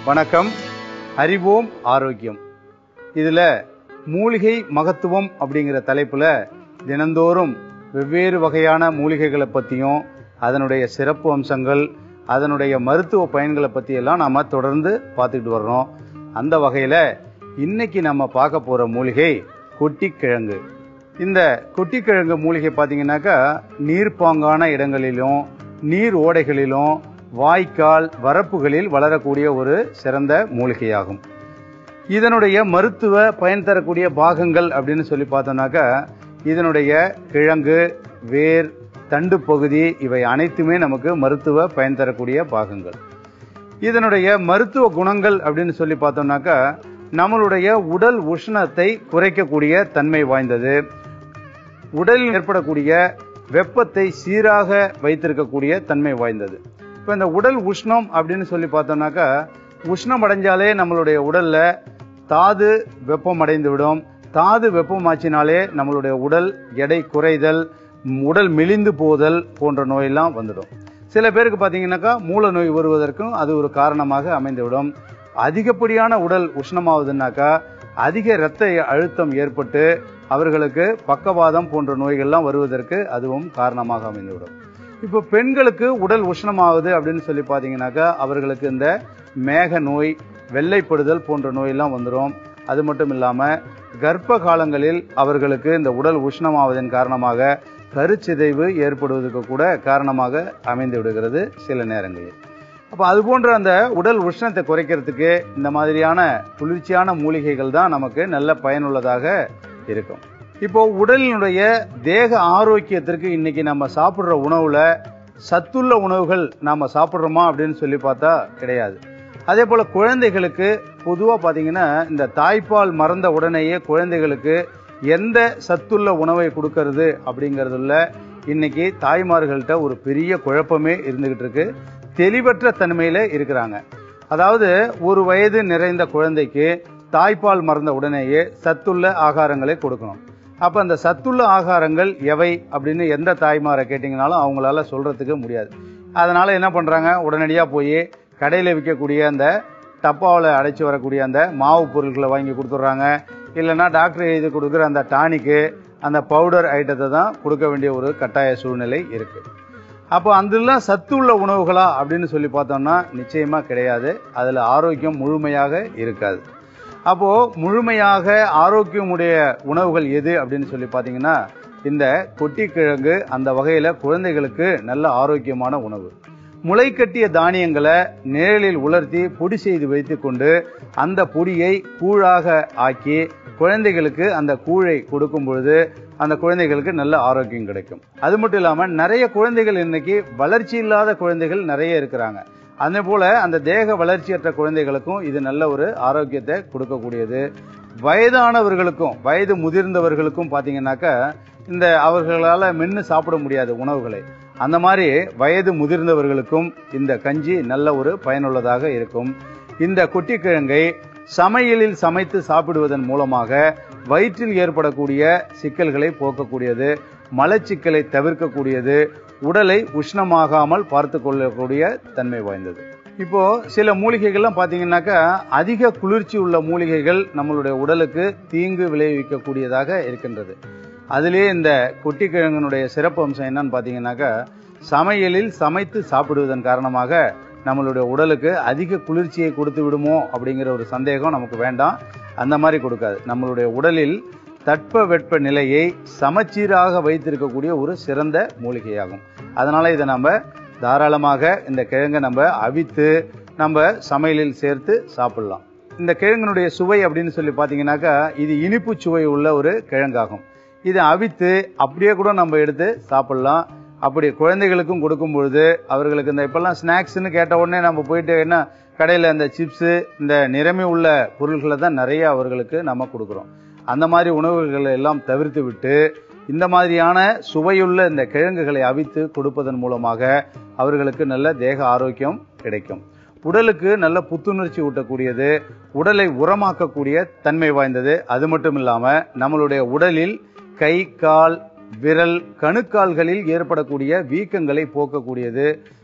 வணக்கம் அறிவோம் ஆரோக்கியம் இதுல மூலிகை மகத்துவம் அப்படிங்கிற தலைப்புல தினந்தோறும் வெவ்வேறு வகையான மூலிகைகளை பத்தியும் அதனுடைய சிறப்பு அம்சங்கள் அதனுடைய மருத்துவ பயன்களை பத்தி எல்லாம் நாம தொடர்ந்து பார்த்துக்கிட்டு வர்றோம் அந்த வகையில இன்னைக்கு நம்ம பார்க்க போற மூலிகை கொட்டிக்கிழங்கு இந்த கொட்டிக்கிழங்கு மூலிகை பார்த்தீங்கன்னாக்கா நீர்ப்பாங்கான இடங்களிலும் நீர் ஓடைகளிலும் வாய்க்கால் வரப்புகளில் வளரக்கூடிய ஒரு சிறந்த மூலிகையாகும் இதனுடைய மருத்துவ பயன் தரக்கூடிய பாகங்கள் அப்படின்னு சொல்லி பார்த்தோம்னாக்கா இதனுடைய கிழங்கு வேர் தண்டு பகுதி இவை அனைத்துமே நமக்கு மருத்துவ பயன் தரக்கூடிய பாகங்கள் இதனுடைய மருத்துவ குணங்கள் அப்படின்னு சொல்லி பார்த்தோம்னாக்கா நம்மளுடைய உடல் உஷ்ணத்தை குறைக்கக்கூடிய தன்மை வாய்ந்தது உடலில் ஏற்படக்கூடிய வெப்பத்தை சீராக வைத்திருக்கக்கூடிய தன்மை வாய்ந்தது இப்போ இந்த உடல் உஷ்ணம் அப்படின்னு சொல்லி பார்த்தோம்னாக்கா உஷ்ணம் அடைஞ்சாலே நம்மளுடைய உடல்ல தாது வெப்பம் அடைந்து விடும் தாது வெப்பமாச்சினாலே நம்மளுடைய உடல் எடை குறைதல் உடல் மெலிந்து போதல் போன்ற நோயெல்லாம் வந்துடும் சில பேருக்கு பார்த்தீங்கன்னாக்கா மூல நோய் வருவதற்கும் அது ஒரு காரணமாக அமைந்துவிடும் அதிகப்படியான உடல் உஷ்ணமாவதுன்னாக்கா அதிக இரத்த அழுத்தம் ஏற்பட்டு அவர்களுக்கு பக்கவாதம் போன்ற நோய்கள்லாம் வருவதற்கு அதுவும் காரணமாக அமைந்துவிடும் இப்போ பெண்களுக்கு உடல் உஷ்ணமாகுது அப்படின்னு சொல்லி பார்த்தீங்கன்னாக்கா அவர்களுக்கு இந்த மேக நோய் வெள்ளைப்படுதல் போன்ற நோயெல்லாம் வந்துடும் அது மட்டும் இல்லாமல் கர்ப்ப காலங்களில் அவர்களுக்கு இந்த உடல் உஷ்ணமாவதன் காரணமாக கருச்சிதைவு ஏற்படுவதற்கு கூட காரணமாக அமைந்து விடுகிறது சில நேரங்களில் அப்போ அது போன்ற அந்த உடல் உஷ்ணத்தை குறைக்கிறதுக்கு இந்த மாதிரியான குளிர்ச்சியான மூலிகைகள் தான் நமக்கு நல்ல பயனுள்ளதாக இருக்கும் இப்போ உடலினுடைய தேக ஆரோக்கியத்திற்கு இன்னைக்கு நம்ம சாப்பிட்ற உணவுல சத்துள்ள உணவுகள் நாம சாப்பிட்றோமா அப்படின்னு சொல்லி பார்த்தா கிடையாது அதே போல குழந்தைகளுக்கு பொதுவாக பார்த்தீங்கன்னா இந்த தாய்ப்பால் மறந்த உடனேயே குழந்தைகளுக்கு எந்த சத்துள்ள உணவை கொடுக்கறது அப்படிங்கறதுல இன்னைக்கு தாய்மார்கள்ட்ட ஒரு பெரிய குழப்பமே இருந்துகிட்டு இருக்கு தெளிவற்ற தன்மையில இருக்கிறாங்க அதாவது ஒரு வயது நிறைந்த குழந்தைக்கு தாய்ப்பால் மறந்த உடனேயே சத்துள்ள ஆகாரங்களை கொடுக்கணும் அப்ப அந்த சத்துள்ள ஆகாரங்கள் எவை அப்படின்னு எந்த தாய்மாரை கேட்டீங்கனாலும் அவங்களால சொல்றதுக்கு முடியாது அதனால என்ன பண்றாங்க உடனடியா போய் கடையில் விற்கக்கூடிய அந்த டப்பாவில் அடைச்சி வரக்கூடிய அந்த மாவு பொருட்களை வாங்கி கொடுத்துட்றாங்க இல்லைன்னா டாக்டர் எழுதி கொடுக்குற அந்த டானிக்கு அந்த பவுடர் ஐட்டத்தை தான் கொடுக்க வேண்டிய ஒரு கட்டாய சூழ்நிலை இருக்கு அப்போ அதெல்லாம் சத்து உள்ள உணவுகளா அப்படின்னு சொல்லி பார்த்தோம்னா நிச்சயமா கிடையாது அதுல ஆரோக்கியம் முழுமையாக இருக்காது அப்போ முழுமையாக ஆரோக்கியமுடைய உணவுகள் எது அப்படின்னு சொல்லி பார்த்தீங்கன்னா இந்த கொட்டிக்கிழங்கு அந்த வகையில குழந்தைகளுக்கு நல்ல ஆரோக்கியமான உணவு முளைக்கட்டிய தானியங்களை நிழலில் உலர்த்தி பொடி செய்து வைத்துக்கொண்டு அந்த பொடியை கூழாக ஆக்கி குழந்தைகளுக்கு அந்த கூழை கொடுக்கும் பொழுது அந்த குழந்தைகளுக்கு நல்ல ஆரோக்கியம் கிடைக்கும் அது மட்டும் இல்லாம நிறைய குழந்தைகள் இன்னைக்கு வளர்ச்சி இல்லாத குழந்தைகள் நிறைய இருக்கிறாங்க அதே போல அந்த தேக வளர்ச்சியற்ற குழந்தைகளுக்கும் இது நல்ல ஒரு ஆரோக்கியத்தை கொடுக்கக்கூடியது வயதானவர்களுக்கும் வயது முதிர்ந்தவர்களுக்கும் பாத்தீங்கன்னாக்கா இந்த அவர்களால மென்னு சாப்பிட முடியாது உணவுகளை அந்த மாதிரி வயது முதிர்ந்தவர்களுக்கும் இந்த கஞ்சி நல்ல ஒரு பயனுள்ளதாக இருக்கும் இந்த கொட்டிக்கிழங்கை சமையலில் சமைத்து சாப்பிடுவதன் மூலமாக வயிற்றில் ஏற்படக்கூடிய சிக்கல்களை போக்கக்கூடியது மலச்சிக்கலை தவிர்க்கக்கூடியது உடலை உஷ்ணமாகாமல் பார்த்து கொள்ளக்கூடிய தன்மை வாய்ந்தது இப்போ சில மூலிகைகள்லாம் பாத்தீங்கன்னாக்கா அதிக குளிர்ச்சி உள்ள மூலிகைகள் நம்மளுடைய உடலுக்கு தீங்கு விளைவிக்கக்கூடியதாக இருக்கின்றது அதிலே இந்த கொட்டிக்கிழங்கனுடைய சிறப்பு அம்சம் என்னன்னு பாத்தீங்கன்னாக்கா சமையலில் சமைத்து சாப்பிடுவதன் காரணமாக நம்மளுடைய உடலுக்கு அதிக குளிர்ச்சியை கொடுத்து விடுமோ அப்படிங்கிற ஒரு சந்தேகம் நமக்கு வேண்டாம் அந்த மாதிரி கொடுக்காது நம்மளுடைய உடலில் தட்ப வெட்ப நிலையை சமச்சீராக வைத்திருக்கக்கூடிய ஒரு சிறந்த மூலிகையாகும் அதனால இதை நம்ம தாராளமாக இந்த கிழங்கை நம்ம அவித்து நம்ம சமையலில் சேர்த்து சாப்பிடலாம் இந்த கிழங்கினுடைய சுவை அப்படின்னு சொல்லி பார்த்தீங்கன்னாக்கா இது இனிப்பு சுவை உள்ள ஒரு கிழங்காகும் இதை அவித்து அப்படியே கூட நம்ம எடுத்து சாப்பிடலாம் அப்படி குழந்தைகளுக்கும் கொடுக்கும் பொழுது அவர்களுக்கு இந்த இப்பெல்லாம் ஸ்நாக்ஸ்னு கேட்ட உடனே நம்ம போயிட்டு என்ன கடையில் இந்த சிப்ஸு இந்த நிறமி உள்ள பொருள்களை தான் நிறைய அவர்களுக்கு நம்ம கொடுக்குறோம் அந்த மாதிரி உணவுகளை எல்லாம் தவிர்த்து விட்டு இந்த மாதிரியான சுவையுள்ள இந்த கிழங்குகளை அவித்து கொடுப்பதன் மூலமாக அவர்களுக்கு நல்ல தேக ஆரோக்கியம் கிடைக்கும் உடலுக்கு நல்ல புத்துணர்ச்சி ஊட்டக்கூடியது உடலை உரமாக்கக்கூடிய தன்மை வாய்ந்தது அது மட்டும் இல்லாம நம்மளுடைய உடலில் கை கால் விரல் கணுக்கால்களில் ஏற்படக்கூடிய வீக்கங்களை போக்கக்கூடியது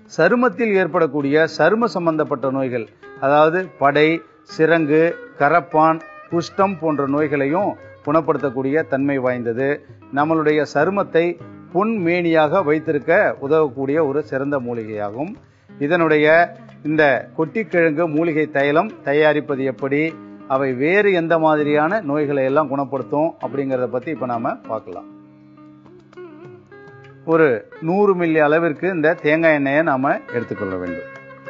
சருமத்தில் ஏற்படக்கூடிய சரும சம்பந்தப்பட்ட நோய்கள் அதாவது படை சிரங்கு கரப்பான் குஷ்டம் போன்ற நோய்களையும் குணப்படுத்தக்கூடிய தன்மை வாய்ந்தது நம்மளுடைய சருமத்தை பொன்மேனியாக வைத்திருக்க உதவக்கூடிய ஒரு சிறந்த மூலிகையாகும் இதனுடைய இந்த கொட்டிக்கிழங்கு மூலிகை தைலம் தயாரிப்பது எப்படி அவை வேறு எந்த மாதிரியான நோய்களை எல்லாம் குணப்படுத்தும் அப்படிங்கிறத பத்தி இப்ப நாம பார்க்கலாம் ஒரு நூறு மில்லி அளவிற்கு இந்த தேங்காய் எண்ணெயை நாம எடுத்துக்கொள்ள வேண்டும்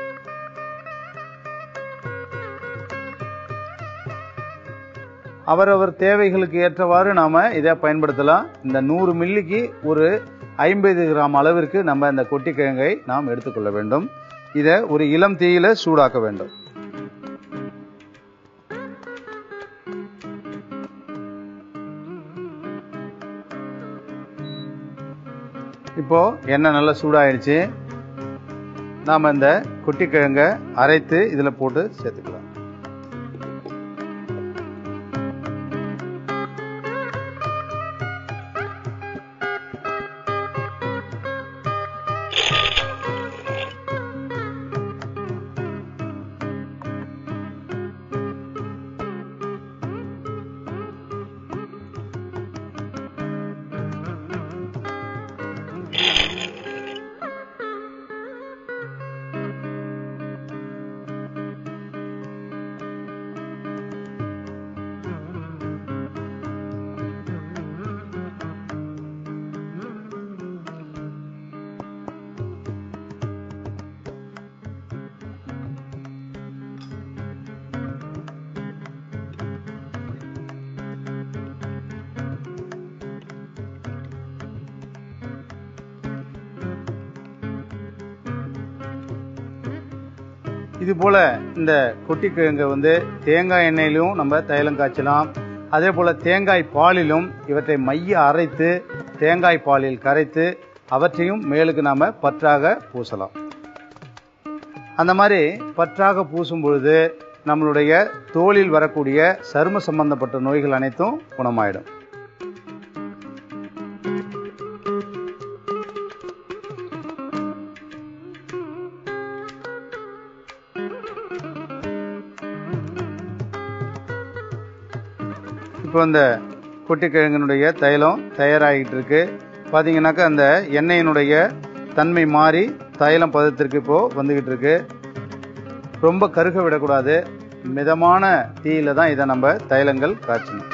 அவரவர் தேவைகளுக்கு ஏற்றவாறு நாம இதை பயன்படுத்தலாம் இந்த நூறு மில்லிக்கு ஒரு ஐம்பது கிராம் அளவிற்கு நம்ம இந்த கொட்டிக்கிழங்கை நாம் எடுத்துக்கொள்ள வேண்டும் இதை ஒரு இளம் தீயில சூடாக்க வேண்டும் இப்போ எண்ணெய் நல்லா சூடாயிடுச்சு நாம இந்த குட்டிக்கிழங்க அரைத்து இதுல போட்டு சேர்த்துக்கலாம் இது போல இந்த கொட்டிக்கிழங்கை வந்து தேங்காய் எண்ணெயிலும் நம்ம தைலம் காய்ச்சலாம் அதே போல தேங்காய் பாலிலும் இவற்றை மைய அரைத்து தேங்காய் பாலில் கரைத்து அவற்றையும் மேலுக்கு நாம பற்றாக பூசலாம் அந்த மாதிரி பற்றாக பூசும் பொழுது நம்மளுடைய தோலில் வரக்கூடிய சரும சம்பந்தப்பட்ட நோய்கள் அனைத்தும் குணமாயிடும் இப்போ இந்த கொட்டிக்கிழங்கினுடைய தைலம் தயாராகிட்டு இருக்கு பார்த்தீங்கன்னாக்கா அந்த எண்ணெயினுடைய தன்மை மாறி தைலம் பதத்திற்கு இப்போ வந்துகிட்டு இருக்கு ரொம்ப கருக விடக்கூடாது மிதமான தீயில தான் இதை நம்ம தைலங்கள் காய்ச்சணும்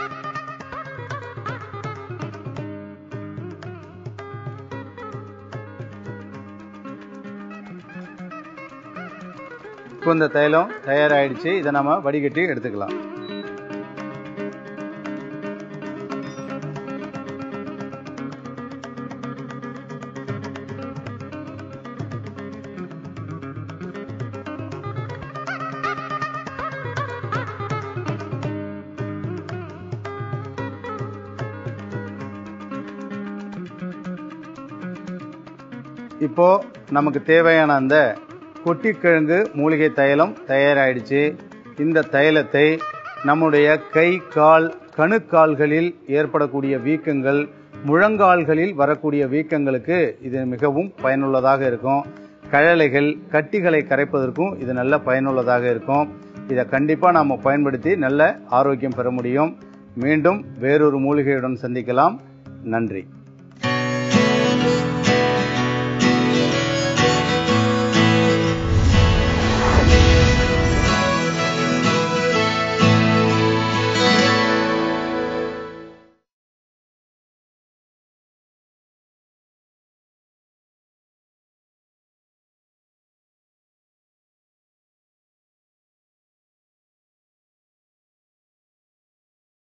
இப்போ இந்த தைலம் தயாராகிடுச்சு இதை நம்ம வடிகட்டி எடுத்துக்கலாம் இப்போ நமக்கு தேவையான அந்த கொட்டிக்கிழங்கு மூலிகை தைலம் தயாராயிடுச்சு இந்த தைலத்தை நம்முடைய கை கால் கணுக்கால்களில் ஏற்படக்கூடிய வீக்கங்கள் முழங்கால்களில் வரக்கூடிய வீக்கங்களுக்கு இது மிகவும் பயனுள்ளதாக இருக்கும் கழலைகள் கட்டிகளை கரைப்பதற்கும் இது நல்ல பயனுள்ளதாக இருக்கும் இதை கண்டிப்பாக நாம் பயன்படுத்தி நல்ல ஆரோக்கியம் பெற முடியும் மீண்டும் வேறொரு மூலிகையுடன் சந்திக்கலாம் நன்றி